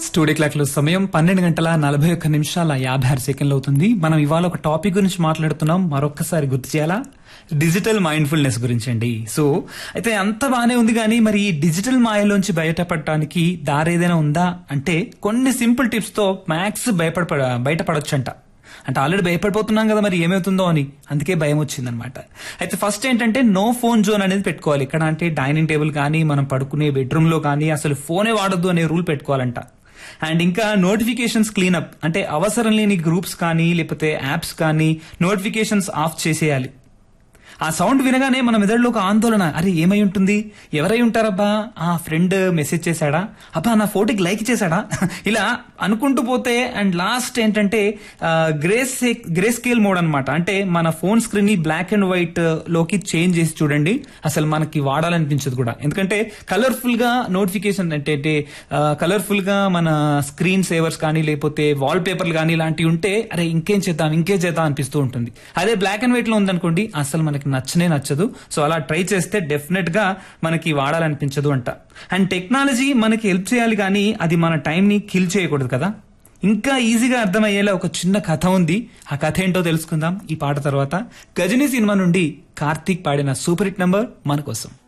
studio clock లో సమయం పన్నెండు గంటల నలభై ఒక్క నిమిషాల యాభై ఆరు సెకండ్లు అవుతుంది మనం ఇవాళ ఒక టాపిక్ గురించి మాట్లాడుతున్నాం మరొక్కసారి గుర్తు చేయాలా డిజిటల్ మైండ్ఫుల్నెస్ గురించి అండి సో అయితే అంత బానే ఉంది కానీ మరి ఈ డిజిటల్ మాయలోంచి బయటపడటానికి దారి ఏదైనా ఉందా అంటే కొన్ని సింపుల్ టిప్స్ తో మ్యాక్స్ భయపడ బయటపడొచ్చంట అంటే ఆల్రెడీ భయపడిపోతున్నాం కదా మరి ఏమవుతుందో అని అందుకే భయం వచ్చిందనమాట అయితే ఫస్ట్ ఏంటంటే నో ఫోన్ జోన్ అనేది పెట్టుకోవాలి ఇక్కడ అంటే డైనింగ్ టేబుల్ కానీ మనం పడుకునే బెడ్రూమ్ లో కానీ అసలు ఫోనే వాడొద్దు అనే రూల్ పెట్టుకోవాలంట అండ్ ఇంకా నోటిఫికేషన్స్ క్లీనప్ అంటే అవసరం లేని గ్రూప్స్ కానీ లేకపోతే యాప్స్ కానీ నోటిఫికేషన్స్ ఆఫ్ చేసేయాలి ఆ సౌండ్ వినగానే మన మెదడులో ఒక ఆందోళన అరే ఏమై ఉంటుంది ఎవరై ఉంటారబ్బా ఆ ఫ్రెండ్ మెసేజ్ చేశాడా అబ్బా నా ఫోటోకి లైక్ చేశాడా ఇలా అనుకుంటూ పోతే అండ్ లాస్ట్ ఏంటంటే గ్రే గ్రే స్కేల్ మోడ్ అనమాట అంటే మన ఫోన్ స్క్రీన్ ని బ్లాక్ అండ్ వైట్ లోకి చేంజ్ చేసి చూడండి అసలు మనకి వాడాలనిపించదు కూడా ఎందుకంటే కలర్ఫుల్ గా నోటిఫికేషన్ అంటే కలర్ఫుల్ గా మన స్క్రీన్ సేవర్స్ కానీ లేకపోతే వాల్ పేపర్లు కానీ ఇలాంటివి ఉంటే అరే ఇంకేం చేద్దాం ఇంకేం చేద్దాం అనిపిస్తూ ఉంటుంది అదే బ్లాక్ అండ్ వైట్ లో ఉందనుకోండి అసలు మనకి నచ్చనే నచ్చదు సో అలా ట్రై చేస్తే డెఫినెట్ గా మనకి వాడాలనిపించదు అంట అండ్ టెక్నాలజీ మనకి హెల్ప్ చేయాలి కానీ అది మన టైం ని కిల్ చేయకూడదు కదా ఇంకా ఈజీగా అర్థమయ్యేలా ఒక చిన్న కథ ఉంది ఆ కథ ఏంటో తెలుసుకుందాం ఈ పాట తర్వాత గజనీ సినిమా నుండి కార్తీక్ పాడిన సూపర్ హిట్ నంబర్ మన కోసం